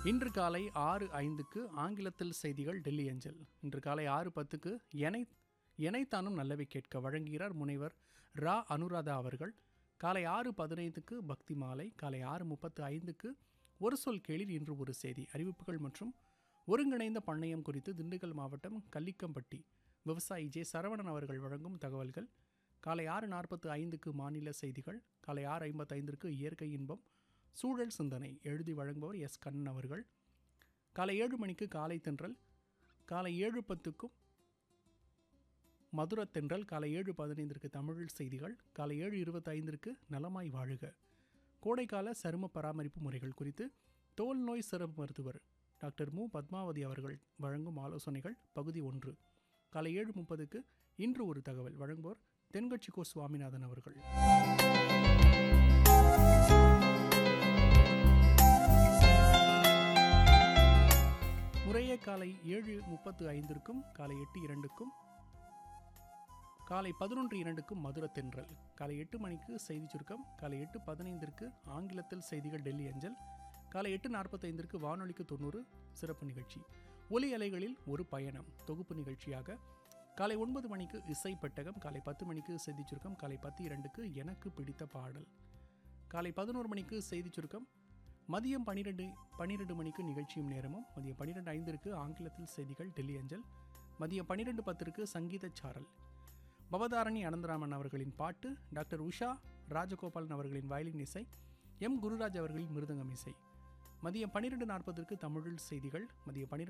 இன்று காலை ஆறு ஐந்துக்கு ஆங்கிலத்தில் செய்திகள் டெல்லி அஞ்சல் இன்று காலை ஆறு பத்துக்கு எனை எனைத்தானும் நல்லவை கேட்க வழங்குகிறார் முனைவர் ரா அனுராதா அவர்கள் காலை ஆறு பதினைந்துக்கு பக்தி மாலை காலை ஆறு முப்பத்து ஐந்துக்கு ஒரு சொல் கேளிர் இன்று ஒரு செய்தி அறிவிப்புகள் மற்றும் ஒருங்கிணைந்த பண்ணையம் குறித்து திண்டுக்கல் மாவட்டம் கல்லிக்கம்பட்டி விவசாயி ஜே சரவணன் அவர்கள் வழங்கும் தகவல்கள் காலை ஆறு நாற்பத்து ஐந்துக்கு மாநில செய்திகள் காலை ஆறு ஐம்பத்தைந்திற்கு இயற்கை இன்பம் சூழல் சிந்தனை எழுதி வழங்குபவர் எஸ் கண்ணன் அவர்கள் காலை ஏழு மணிக்கு காலை தென்றல் காலை ஏழு பத்துக்கும் மதுர தென்றல் காலை ஏழு பதினைந்திற்கு தமிழ் செய்திகள் காலை ஏழு இருபத்தைந்திற்கு நலமாய் வாழுக கோடைக்கால சரும பராமரிப்பு முறைகள் குறித்து தோல் நோய் சிறப்பு மருத்துவர் டாக்டர் மு பத்மாவதி அவர்கள் வழங்கும் ஆலோசனைகள் பகுதி ஒன்று காலை ஏழு முப்பதுக்கு இன்று ஒரு தகவல் வழங்குவோர் தென்கட்சி கோ சுவாமிநாதன் அவர்கள் முறையே காலை ஏழு முப்பத்து ஐந்திற்கும் காலை எட்டு இரண்டுக்கும் காலை பதினொன்று இரண்டுக்கும் மதுர தென்றல் காலை எட்டு மணிக்கு செய்தி சுருக்கம் காலை எட்டு பதினைந்திற்கு ஆங்கிலத்தில் செய்திகள் டெல்லி அஞ்சல் காலை எட்டு நாற்பத்தைந்திற்கு வானொலிக்கு தொண்ணூறு சிறப்பு நிகழ்ச்சி ஒலி அலைகளில் ஒரு பயணம் தொகுப்பு நிகழ்ச்சியாக காலை ஒன்பது மணிக்கு இசை பெட்டகம் காலை பத்து மணிக்கு செய்தி சுருக்கம் காலை பத்து இரண்டுக்கு எனக்கு பிடித்த பாடல் காலை பதினோரு மணிக்கு செய்தி சுருக்கம் மதியம் பன்னிரெண்டு பன்னிரெண்டு மணிக்கு நிகழ்ச்சியும் நேரமும் மதியம் பன்னிரெண்டு ஐந்திற்கு ஆங்கிலத்தில் செய்திகள் டெல்லி அஞ்சல் மதியம் பன்னிரெண்டு பத்திற்கு சங்கீத சாரல் பவதாரணி அனந்தராமன் அவர்களின் பாட்டு டாக்டர் உஷா ராஜகோபாலன் அவர்களின் வயலின் இசை எம் குருராஜ் அவர்களின் மிருதங்கம் இசை மதியம் பன்னிரெண்டு நாற்பதற்கு தமிழில் செய்திகள் மதியம் பன்னிரெண்டு